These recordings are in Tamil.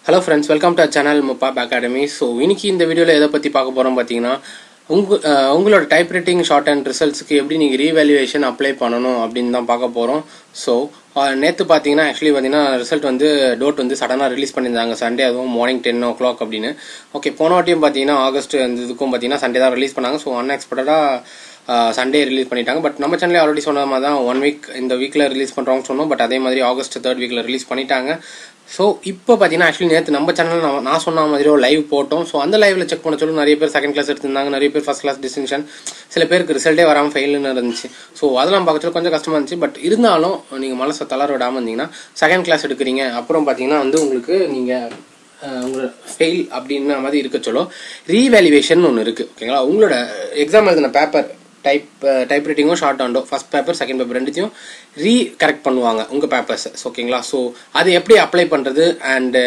hello friends welcome to channel முப்பாப் அகாடமி ஸோ இன்னைக்கு இந்த வீடியோவில் எதை பற்றி பார்க்க போகிறோம் பார்த்தீங்கன்னா உங்க அஹ், உங்களோட டைப் ரைட்டிங் ஷார்ட் அண்ட் ரிசல்ட்ஸ்க்கு எப்படி நீங்கள் ரீவேல்யூவேஷன் அப்ளை பண்ணணும் அப்படின்னு தான் பார்க்க போகிறோம் ஸோ நேற்று பார்த்தீங்கன்னா ஆக்சுவலி பார்த்தீங்கன்னா ரிசல்ட் வந்து டோட் வந்து சடனாக ரிலீஸ் பண்ணியிருந்தாங்க சண்டே அதுவும் மார்னிங் டென் ஓ கிளாக் அப்படின்னு ஓகே போன வாட்டியும் பார்த்தீங்கன்னா ஆகஸ்ட் அந்த இதுக்கும் பார்த்தீங்கன்னா சண்டே தான் ரிலீஸ் பண்ணாங்க ஸோ அன்எக்ஸ்பெக்டடாக சண்டே ரிலீஸ் பண்ணிட்டாங்க பட் நம்ம சேனலே ஆல்ரெடி சொன்ன மாதிரி தான் ஒன் வீக் இந்த வீக்கில் ரிலீஸ் பண்ணுறோம்னு சொன்னோம் பட் அதே மாதிரி ஆகஸ்ட் தேர்ட் வீக்கில் ரிலீஸ் பண்ணிட்டாங்க ஸோ இப்போ பார்த்தீங்கன்னா ஆக்சுவலி நேற்று நம்ம சேனல் நான் நான் சொன்ன மாதிரி ஒரு லைவ் போட்டோம் ஸோ அந்த லைவ்ல செக் பண்ண சொல்லி நிறைய பேர் செகண்ட் கிளாஸ் எடுத்திருந்தாங்க நிறைய பேர் ஃபர்ஸ்ட் கிளாஸ் டிஸ்டிங்ஷன் சில பேருக்கு ரிசல்ட்டே வராமல் ஃபெயில்னு இருந்துச்சு ஸோ அதெல்லாம் பார்க்க சொல்ல கொஞ்சம் கஷ்டமா இருந்துச்சு பட் இருந்தாலும் நீங்கள் மனசை தளர விடாமல் இருந்தீங்கன்னா செகண்ட் கிளாஸ் எடுக்கிறீங்க அப்புறம் பார்த்தீங்கன்னா வந்து உங்களுக்கு நீங்கள் உங்களோட ஃபெயில் அப்படின்ற மாதிரி இருக்க சொல்ல ரீவேல்யூவேஷன் ஒன்று இருக்குது ஓகேங்களா உங்களோட எக்ஸாம் எழுதின பேப்பர் டைப் டைப் ரைட்டிங்கும் ஷார்ட் ஹேண்டோ ஃபர்ஸ்ட் பேப்பர் செகண்ட் பேப்பர் ரெண்டுத்தையும் ரீ கரெக்ட் பண்ணுவாங்க உங்கள் பேப்பர்ஸ் ஓகேங்களா ஸோ அது எப்படி அப்ளை பண்ணுறது அண்டு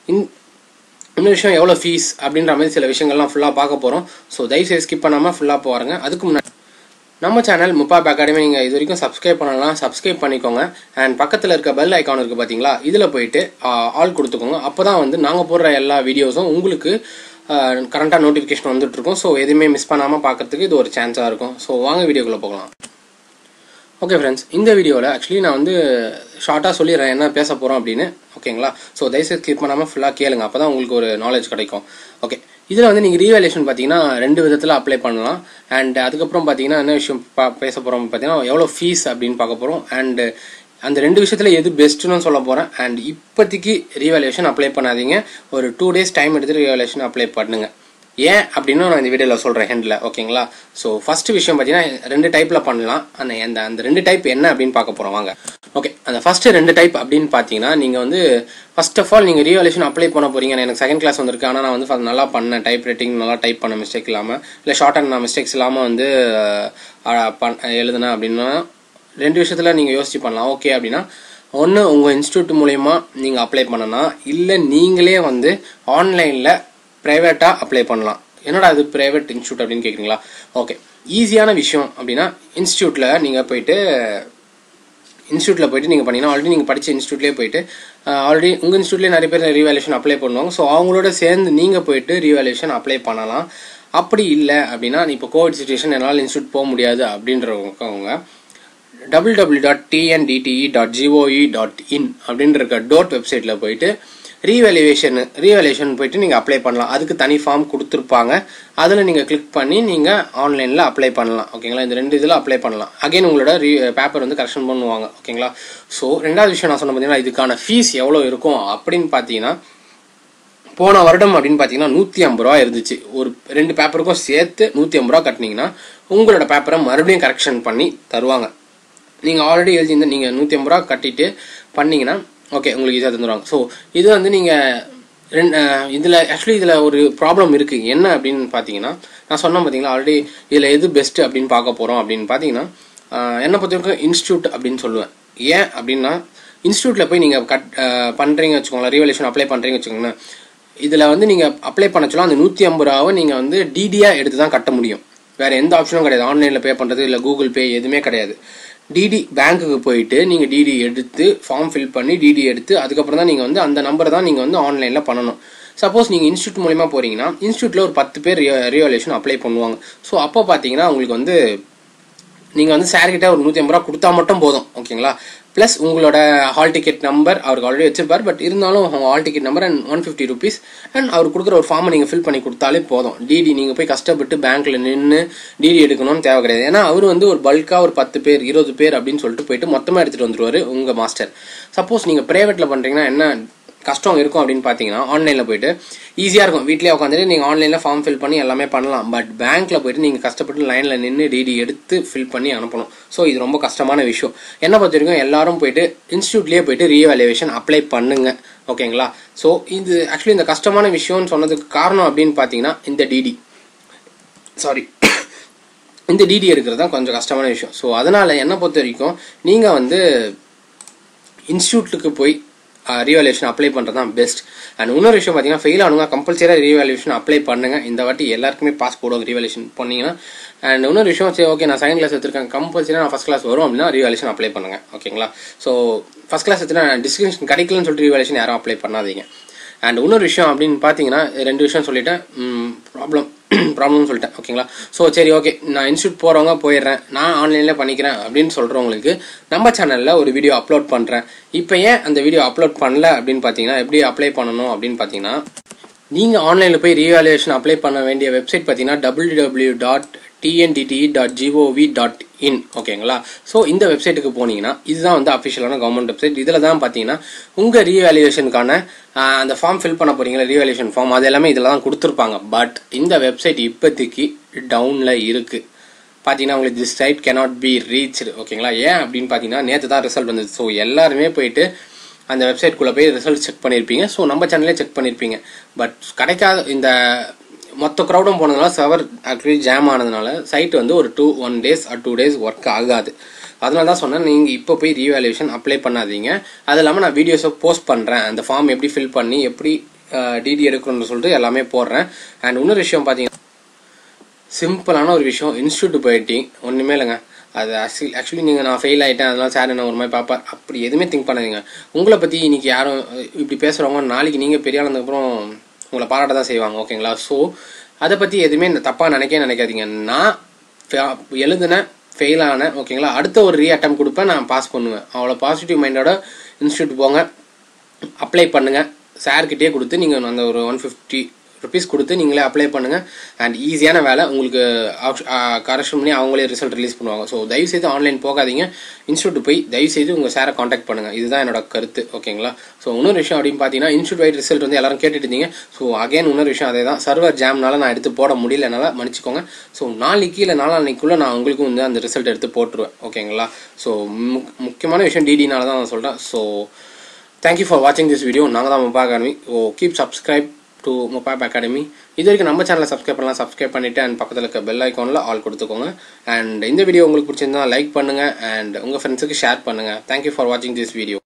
இன்னொரு விஷயம் எவ்வளோ ஃபீஸ் அப்படின்ற மாதிரி சில விஷயங்கள்லாம் ஃபுல்லாக பார்க்க போகிறோம் ஸோ தயவுசெய்து ஸ்கிப் பண்ணாமல் ஃபுல்லாக பாருங்க அதுக்கு முன்னாடி நம்ம சேனல் முப்பாப் அகாடமி நீங்கள் இது வரைக்கும் சப்ஸ்கிரைப் பண்ணலாம் சப்ஸ்கிரைப் பண்ணிக்கோங்க அண்ட் பக்கத்தில் இருக்க பெல் ஐக்கான் இருக்குது பார்த்தீங்களா இதில் போயிட்டு ஆல் கொடுத்துக்கோங்க அப்போ தான் வந்து நாங்கள் போடுற எல்லா வீடியோஸும் உங்களுக்கு கரண்ட்டாக நோட்டிஃபிகேஷன் வந்துட்டு இருக்கும் ஸோ எதுவுமே மிஸ் பண்ணாமல் பார்க்கறதுக்கு இது ஒரு சான்ஸாக இருக்கும் ஸோ வாங்க வீடியோக்குள்ளே போகலாம் ஓகே ஃப்ரெண்ட்ஸ் இந்த வீடியோவில் ஆக்சுவலி நான் வந்து ஷார்ட்டாக சொல்லிடுறேன் என்ன பேச போகிறோம் அப்படின்னு ஓகேங்களா ஸோ தயவுசெய்து ஸ்கிப் பண்ணாமல் ஃபுல்லாக கேளுங்க அப்போ தான் உங்களுக்கு ஒரு நாலேஜ் கிடைக்கும் ஓகே இதில் வந்து நீங்கள் ரீவேல்யூஷன் பார்த்தீங்கன்னா ரெண்டு விதத்தில் அப்ளை பண்ணலாம் அண்ட் அதுக்கப்புறம் பார்த்தீங்கன்னா என்ன விஷயம் பா பேச போகிறோம் பார்த்தீங்கன்னா எவ்வளோ ஃபீஸ் அப்படின்னு பார்க்க போகிறோம் அண்ட் அந்த ரெண்டு விஷயத்துல எது பெஸ்ட்னு சொல்ல போகிறேன் அண்ட் இப்போதைக்கு ரீவேல்யூஷன் அப்ளை பண்ணாதீங்க ஒரு டூ டேஸ் டைம் எடுத்து ரீவேல்யூஷன் அப்ளை பண்ணுங்க ஏன் அப்படின்னு நான் இந்த வீடியோவில் சொல்கிறேன் ஹெண்டில் ஓகேங்களா ஸோ ஃபர்ஸ்ட் விஷயம் பார்த்தீங்கன்னா ரெண்டு டைப்பில் பண்ணலாம் அந்த அந்த அந்த ரெண்டு டைப் என்ன அப்படின்னு பார்க்க போகிறோம் வாங்க ஓகே அந்த ஃபர்ஸ்ட் ரெண்டு டைப் அப்படின்னு பார்த்தீங்கன்னா நீங்கள் வந்து ஃபர்ஸ்ட் ஆஃப் ஆல் நீங்கள் ரீவாலேஷன் அப்ளை பண்ண போறீங்க எனக்கு செகண்ட் கிளாஸ் வந்திருக்கு ஆனால் நான் வந்து first நல்லா பண்ணேன் டைப் ரைட்டிங் நல்லா டைப் பண்ண மிஸ்டேக் இல்லாமல் இல்லை ஷார்ட் அண்ட் நான் மிஸ்டேக்ஸ் இல்லாமல் வந்து அஹ், பண் எழுதுனேன் அப்படின்னா ரெண்டு விஷயத்தில் நீங்கள் யோசிச்சு பண்ணலாம் ஓகே அப்படின்னா ஒன்று உங்கள் இன்ஸ்டியூட் மூலயமா நீங்கள் அப்ளை பண்ணலாம் இல்லை நீங்களே வந்து ஆன்லைனில் ப்ரைவேட்டாக அப்ளை பண்ணலாம் என்னடா அது ப்ரைவேட் இன்ஸ்டியூட் அப்படின்னு கேட்குறீங்களா ஓகே ஈஸியான விஷயம் அப்படின்னா இன்ஸ்டியூட்டில் நீங்கள் போயிட்டு இன்ஸ்டியூட்டில் போயிட்டு நீங்கள் பண்ணீங்கன்னா ஆல்ரெடி நீங்கள் படித்த இன்ஸ்டியூட்லேயே போயிட்டு ஆல்ரெடி உங்கள் இன்ஸ்டியூட்லேயே நிறைய பேர் ரீவேல்யூஷன் அப்ளை பண்ணுவாங்க ஸோ அவங்களோட சேர்ந்து நீங்கள் போயிட்டு ரீவேல்யூஷன் அப்ளை பண்ணலாம் அப்படி இல்லை அப்படின்னா இப்போ கோவிட் சுச்சுவேஷன் என்னால் இன்ஸ்டியூட் போக முடியாது அப்படின்றவங்க double double dot TNDTE dot GOE dot in அப்படின்ற இருக்க டோட் வெப்சைட்டில் போயிட்டு ரீவேல்யூவேஷன் ரீவேல்யூஷன் போயிட்டு நீங்கள் அப்ளை பண்ணலாம் அதுக்கு தனி ஃபார்ம் கொடுத்துருப்பாங்க அதில் நீங்கள் கிளிக் பண்ணி நீங்கள் ஆன்லைனில் அப்ளை பண்ணலாம் ஓகேங்களா இந்த ரெண்டு இதில் அப்ளை பண்ணலாம் அகைன் உங்களோட ரீ பேப்பர் வந்து கரெக்ஷன் பண்ணுவாங்க ஓகேங்களா ஸோ ரெண்டாவது விஷயம் நான் சொன்ன பார்த்தீங்கன்னா இதுக்கான ஃபீஸ் எவ்வளோ இருக்கும் அப்படின்னு பார்த்தீங்கன்னா போன வருடம் அப்படின்னு பார்த்தீங்கன்னா நூற்றி ஐம்பது ரூபா இருந்துச்சு ஒரு ரெண்டு பேப்பருக்கும் சேர்த்து நூற்றி ஐம்பது ரூபா கட்டினீங்கன்னா உங்களோட பேப்பரை மறுபடியும் கரெக்ஷன் பண்ணி தருவாங்க நீங்கள் ஆல்ரெடி எழுதியிருந்த நீங்கள் நூற்றி ஐம்பது ரூபா கட்டிட்டு பண்ணீங்கன்னா ஓகே உங்களுக்கு ஈஸியாக தந்துடுவாங்க ஸோ இது வந்து நீங்கள் ரெண்டு இதில் ஆக்சுவலி இதில் ஒரு ப்ராப்ளம் இருக்குது என்ன அப்படின்னு பார்த்தீங்கன்னா நான் சொன்னேன் பார்த்தீங்களா ஆல்ரெடி இதில் எது பெஸ்ட் அப்படின்னு பார்க்க போகிறோம் அப்படின்னு பார்த்தீங்கன்னா ஆஹ், என்னை பொறுத்த வரைக்கும் இன்ஸ்டியூட் அப்படின்னு சொல்லுவேன் ஏன் அப்படின்னா இன்ஸ்டியூட்டில் போய் நீங்கள் கட் பண்ணுறீங்க வச்சுக்கோங்களேன் ரீவல்யூஷன் அப்ளை பண்ணுறீங்க வச்சுக்கோங்களேன் இதில் வந்து நீங்கள் அப்ளை பண்ண சொல்ல அந்த நூற்றி ஐம்பது ரூபாவை நீங்கள் வந்து டிடியாக எடுத்து தான் கட்ட முடியும் வேற எந்த ஆப்ஷனும் கிடையாது ஆன்லைனில் பே பண்ணுறது இல்லை கூகுள் பே எதுவுமே கிடையாது டிடி பேங்க்குக்கு போயிட்டு நீங்கள் டிடி எடுத்து ஃபார்ம் ஃபில் பண்ணி டிடி எடுத்து அதுக்கப்புறம் தான் நீங்கள் வந்து அந்த நம்பரை தான் நீங்கள் வந்து ஆன்லைனில் பண்ணணும் சப்போஸ் நீங்கள் இன்ஸ்டியூட் மூலிமா போறீங்கன்னா இன்ஸ்டியூட்டில் ஒரு பத்து பேர் ரியோலேஷன் அப்ளை பண்ணுவாங்க ஸோ அப்போ பார்த்தீங்கன்னா உங்களுக்கு வந்து நீங்கள் வந்து சார் கிட்ட ஒரு நூற்றி ஐம்பது ரூபா கொடுத்தா மட்டும் போதும் ஓகேங்களா ப்ளஸ் உங்களோட ஹால் டிக்கெட் நம்பர் அவருக்கு ஆல்ரெடி வச்சிருப்பார் பட் இருந்தாலும் hall ticket number and one fifty rupees and அவர் கொடுக்குற ஒரு ஃபார்மை நீங்கள் ஃபில் பண்ணி கொடுத்தாலே போதும் டிடி நீங்கள் போய் கஷ்டப்பட்டு பேங்க்கில் நின்று டிடி எடுக்கணும்னு தேவை கிடையாது ஏன்னா அவர் வந்து ஒரு பல்காக ஒரு பத்து பேர் இருபது பேர் அப்படின்னு சொல்லிட்டு போயிட்டு மொத்தமாக எடுத்துகிட்டு வந்துருவாரு உங்கள் மாஸ்டர் சப்போஸ் நீங்கள் ப்ரைவேட்டில் பண்ணுறீங்கன்னா என்ன கஷ்டம் இருக்கும் அப்படின்னு பார்த்தீங்கன்னா ஆன்லைனில் போயிட்டு ஈஸியாக இருக்கும் வீட்லயே உட்காந்துட்டு நீங்கள் ஆன்லைனில் ஃபார்ம் ஃபில் பண்ணி எல்லாமே பண்ணலாம் பட் பேங்க்கில் போயிட்டு நீங்கள் கஷ்டப்பட்டு லைனில் நின்று டிடி எடுத்து ஃபில் பண்ணி அனுப்பணும் ஸோ இது ரொம்ப கஷ்டமான விஷயம் என்ன பொறுத்த வரைக்கும் எல்லாரும் போயிட்டு இன்ஸ்டியூட்லேயே போயிட்டு ரீவேல்யூவேஷன் அப்ளை பண்ணுங்க ஓகேங்களா ஸோ இது ஆக்சுவலி இந்த கஷ்டமான விஷயம்னு சொன்னதுக்கு காரணம் அப்படின்னு பார்த்தீங்கன்னா இந்த டிடி சாரி இந்த டிடி எடுக்கிறது தான் கொஞ்சம் கஷ்டமான விஷயம் ஸோ அதனால என்ன பொறுத்த வரைக்கும் நீங்கள் வந்து இன்ஸ்டியூட்டுக்கு போய் ரீவாலுவேஷன் அப்ளை பண்ணுறது தான் பெஸ்ட் அண்ட் இன்னொரு விஷயம் பார்த்தீங்கன்னா ஃபெயில் ஆனுங்க கம்பல்சரியாக ரீவாலுவேஷன் அப்ளை பண்ணுங்க இந்த வாட்டி எல்லாருக்குமே பாஸ் போடுவாங்க ரீவாலுவேஷன் பண்ணீங்கன்னா அண்ட் இன்னொரு விஷயம் சரி ஓகே நான் செகண்ட் கிளாஸ் எடுத்திருக்கேன் கம்பல்சரியாக நான் ஃபஸ்ட் கிளாஸ் வரும் அப்படின்னா ரீவாலுவேஷன் அப்ளை பண்ணுங்க ஓகேங்களா ஸோ ஃபஸ்ட் கிளாஸ் எடுத்துனா டிஸ்கிரிப்ஷன் கிடைக்கலன்னு சொல்லிட்டு ரீவாலுவேஷன் யாரும் அப்ளை பண்ணாதீங்க அண்ட் இன்னொரு விஷயம் அப்படின்னு பார்த்தீங்கன்னா ரெண்டு விஷயம் சொல்லிட்டேன் ப்ராப்ளம் ப்ராப்ளம்னு சொல்லிட்டேன் ஓகேங்களா ஸோ சரி ஓகே நான் இன்ஸ்டியூட் போகிறவங்க போயிடுறேன் நான் ஆன்லைனில் பண்ணிக்கிறேன் அப்படின்னு சொல்கிறவங்களுக்கு நம்ம சேனலில் ஒரு வீடியோ அப்லோட் பண்ணுறேன் இப்போ ஏன் அந்த வீடியோ அப்லோட் பண்ணல அப்படின்னு பார்த்தீங்கன்னா எப்படி அப்ளை பண்ணணும் அப்படின்னு பார்த்தீங்கன்னா நீங்கள் ஆன்லைனில் போய் ரீவாலுவேஷன் அப்ளை பண்ண வேண்டிய வெப்சைட் பார்த்தீங்கன்னா W W dot TNDT dot GOV dot in ஓகேங்களா ஸோ இந்த வெப்சைட்டுக்கு போனீங்கன்னா இதுதான் வந்து அஃபிஷியலான கவர்மெண்ட் வெப்சைட் இதில் தான் பார்த்தீங்கன்னா உங்கள் ரீவேல்யூவேஷனுக்கான அந்த ஃபார்ம் ஃபில் பண்ண போறீங்களா ரீவேல்யூஷன் ஃபார்ம் அது எல்லாமே இதில் தான் கொடுத்துருப்பாங்க பட் இந்த வெப்சைட் இப்போதைக்கு டவுனில் இருக்குது பார்த்தீங்கன்னா உங்களுக்கு this site cannot be reached ஓகேங்களா ஏன் அப்படின்னு பார்த்தீங்கன்னா நேற்று தான் ரிசல்ட் வந்தது ஸோ எல்லாருமே போயிட்டு அந்த வெப்சைட்குள்ளே போய் ரிசல்ட் செக் பண்ணியிருப்பீங்க ஸோ நம்ம சேனல்லே செக் பண்ணியிருப்பீங்க பட் கிடைக்காத இந்த மொத்த க்ரௌடும் போனதுனால சர்வர் ஆக்சுவலி ஜாம் ஆனதுனால சைட் வந்து ஒரு two one days or two days work ஆகாது அதனால தான் சொன்னேன் நீங்கள் இப்போ போய் ரீவேல்யூஷன் அப்ளை பண்ணாதீங்க அது இல்லாமல் நான் வீடியோஸை போஸ்ட் பண்ணுறேன் அந்த ஃபார்ம் எப்படி ஃபில் பண்ணி எப்படி டிடி எடுக்கணும்னு சொல்லிட்டு எல்லாமே போடுறேன் அண்ட் இன்னொரு விஷயம் பார்த்தீங்கன்னா சிம்பிளான ஒரு விஷயம் இன்ஸ்டியூட் போயிட்டீங்க ஒன்றுமே இல்லைங்க அது ஆக்சுவலி ஆக்சுவலி நீங்கள் நான் ஃபெயில் ஆகிட்டேன் அதனால சார் என்ன ஒரு மாதிரி பார்ப்பார் அப்படி எதுவுமே திங்க் பண்ணாதீங்க உங்களை பற்றி இன்னைக்கு யாரும் இப்படி பேசுகிறவங்க நாளைக்கு நீங்கள் பெரிய ஆனதுக்கப்புறம் உங்களை பாராட்ட தான் செய்வாங்க ஓகேங்களா ஸோ அதை பற்றி எதுவுமே தப்பாக நினைக்க நினைக்காதீங்க நான் எழுதுனேன் ஃபெயில் ஆனேன் ஓகேங்களா அடுத்த ஒரு ரீ அட்டம் கொடுப்பேன் நான் பாஸ் பண்ணுவேன் அவ்வளோ பாசிட்டிவ் மைண்டோட இன்ஸ்டியூட் போங்க அப்ளை பண்ணுங்கள் சார்கிட்டே கொடுத்து நீங்கள் அந்த ஒரு ஒன் ஃபிஃப்டி ருபீஸ் கொடுத்து நீங்களே அப்ளை பண்ணுங்கள் அண்ட் ஈஸியான வேலை உங்களுக்கு கரெக்ஷன் பண்ணி அவங்களே ரிசல்ட் ரிலீஸ் பண்ணுவாங்க ஸோ தயவுசெய்து ஆன்லைன் போகாதீங்க இன்ஸ்டியூட் போய் தயவுசெய்து உங்கள் சாரை காண்டாக்ட் பண்ணுங்கள் இதுதான் என்னோட கருத்து ஓகேங்களா ஸோ இன்னொரு விஷயம் அப்படின்னு பார்த்தீங்கன்னா இன்ஸ்டியூட் வைட் ரிசல்ட் வந்து எல்லாரும் கேட்டுட்டு இருந்தீங்க ஸோ அகைன் இன்னொரு விஷயம் அதே தான் சர்வர் ஜாம்னால நான் எடுத்து போட முடியலனால மன்னிச்சிக்கோங்க ஸோ நாளைக்கு இல்லை நாளான்னைக்குள்ளே நான் உங்களுக்கும் வந்து அந்த ரிசல்ட் எடுத்து போட்டுருவேன் ஓகேங்களா ஸோ முக்கியமான விஷயம் டிடினால தான் நான் சொல்கிறேன் ஸோ தேங்க்யூ ஃபார் வாட்சிங் திஸ் வீடியோ நாங்கள் தான் மொபா அகாடமி ஓ keep subscribe to mobile academy இது வரைக்கும் நம்ம சேனலை சப்ஸ்கிரைப் பண்ணலாம் சப்ஸ்கிரைப் பண்ணிவிட்டு அண்ட் பக்கத்தில் இருக்க பெல் ஐக்கானில் ஆல் கொடுத்துக்கோங்க அண்ட் இந்த வீடியோ உங்களுக்கு பிடிச்சிருந்தா லைக் பண்ணுங்கள் அண்ட் உங்கள் ஃப்ரெண்ட்ஸுக்கு ஷேர் பண்ணுங்கள் தேங்க்யூ ஃபார் வாட்சிங் திஸ் வீடியோ